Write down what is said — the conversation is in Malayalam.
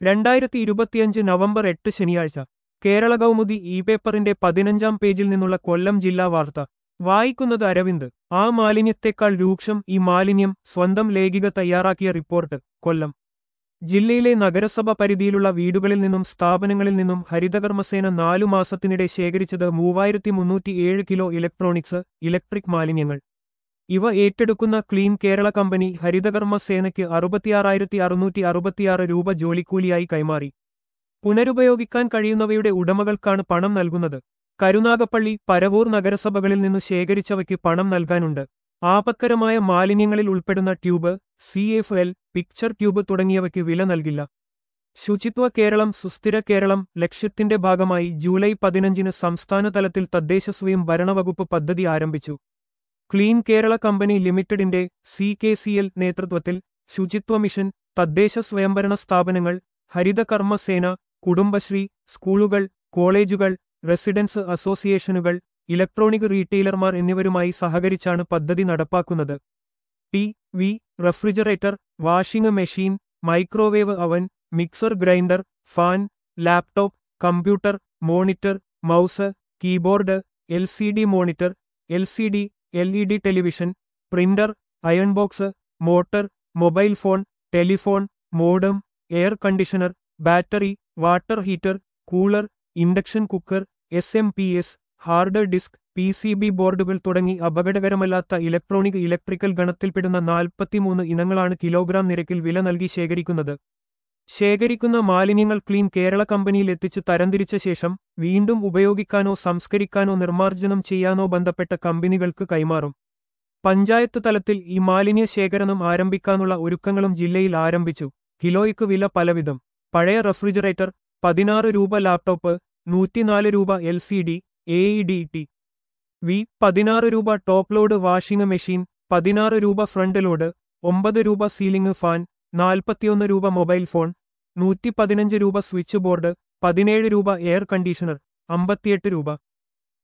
രണ്ടായിരത്തി ഇരുപത്തിയഞ്ച് നവംബർ എട്ട് ശനിയാഴ്ച കേരള കൗമുദി ഇ പേപ്പറിന്റെ പതിനഞ്ചാം പേജിൽ നിന്നുള്ള കൊല്ലം ജില്ലാ വാർത്ത വായിക്കുന്നത് അരവിന്ദ് ആ മാലിന്യത്തെക്കാൾ രൂക്ഷം ഈ മാലിന്യം സ്വന്തം ലേഖിക തയ്യാറാക്കിയ റിപ്പോർട്ട് കൊല്ലം ജില്ലയിലെ നഗരസഭ പരിധിയിലുള്ള വീടുകളിൽ നിന്നും സ്ഥാപനങ്ങളിൽ നിന്നും ഹരിതകർമ്മസേന നാലു മാസത്തിനിടെ ശേഖരിച്ചത് മൂവായിരത്തി മുന്നൂറ്റിയേഴ് കിലോ ഇലക്ട്രോണിക്സ് ഇലക്ട്രിക് മാലിന്യങ്ങൾ ഇവ ഏറ്റെടുക്കുന്ന ക്ലീൻ കേരള കമ്പനി ഹരിതകർമ്മ സേനയ്ക്ക് അറുപത്തിയാറായിരത്തി അറുന്നൂറ്റി അറുപത്തിയാറ് രൂപ ജോലിക്കൂലിയായി കൈമാറി പുനരുപയോഗിക്കാൻ കഴിയുന്നവയുടെ ഉടമകൾക്കാണ് പണം നൽകുന്നത് കരുനാഗപ്പള്ളി പരവൂർ നഗരസഭകളിൽ നിന്നു ശേഖരിച്ചവയ്ക്ക് പണം നൽകാനുണ്ട് ആപത്കരമായ മാലിന്യങ്ങളിൽ ഉൾപ്പെടുന്ന tube C F L picture tube തുടങ്ങിയവയ്ക്ക് വില നൽകില്ല ശുചിത്വ കേരളം സുസ്ഥിര കേരളം ലക്ഷ്യത്തിന്റെ ഭാഗമായി ജൂലൈ പതിനഞ്ചിന് സംസ്ഥാന തലത്തിൽ തദ്ദേശ സ്വയം ഭരണവകുപ്പ് പദ്ധതി ആരംഭിച്ചു ക്ലീൻ കേരള കമ്പനി ലിമിറ്റഡിന്റെ സി കെ സി എൽ നേതൃത്വത്തിൽ ശുചിത്വ മിഷൻ തദ്ദേശ സ്വയംഭരണ സ്ഥാപനങ്ങൾ ഹരിതകർമ്മസേന കുടുംബശ്രീ സ്കൂളുകൾ കോളേജുകൾ റെസിഡൻസ് അസോസിയേഷനുകൾ ഇലക്ട്രോണിക് റീറ്റെയിലർമാർ എന്നിവരുമായി സഹകരിച്ചാണ് പദ്ധതി നടപ്പാക്കുന്നത് T V refrigerator washing machine microwave oven mixer grinder fan laptop computer monitor mouse keyboard L C D monitor L C D L E D television printer iron box motor mobile phone telephone modem air conditioner battery water heater cooler induction cooker S M P S hard disk P C B ബോർഡുകൾ തുടങ്ങി അപകടകരമല്ലാത്ത ഇലക്ട്രോണിക് ഇലക്ട്രിക്കൽ ഗണത്തിൽപ്പെടുന്ന നാൽപ്പത്തിമൂന്ന് ഇനങ്ങളാണ് കിലോഗ്രാം നിരക്കിൽ വില നൽകി ശേഖരിക്കുന്നത് ശേഖരിക്കുന്ന മാലിന്യങ്ങൾ ക്ലീൻ കേരള കമ്പനിയിൽ എത്തിച്ച് തരംതിരിച്ച ശേഷം വീണ്ടും ഉപയോഗിക്കാനോ സംസ്കരിക്കാനോ നിർമ്മാർജ്ജനം ചെയ്യാനോ ബന്ധപ്പെട്ട കമ്പനികൾക്ക് കൈമാറും പഞ്ചായത്ത് തലത്തിൽ ഈ മാലിന്യ ശേഖരണം ആരംഭിക്കാനുള്ള ഒരുക്കങ്ങളും ജില്ലയിൽ ആരംഭിച്ചു കിലോയ്ക്ക് വില പലവിധം പഴയ റെഫ്രിജറേറ്റർ പതിനാറ് രൂപ ലാപ്ടോപ്പ് നൂറ്റിനാല് രൂപ L C D A E D T V പതിനാറ് രൂപ ടോപ്പ് ലോഡ് വാഷിംഗ് മെഷീൻ പതിനാറ് രൂപ ഫ്രണ്ട് ലോഡ് ഒമ്പത് രൂപ സീലിംഗ് ഫാൻ നാൽപ്പത്തിയൊന്ന് രൂപ മൊബൈൽ ഫോൺ നൂറ്റി പതിനഞ്ച് രൂപ സ്വിച്ച് ബോർഡ് പതിനേഴ് രൂപ എയർ കണ്ടീഷണർ അമ്പത്തിയെട്ട് രൂപ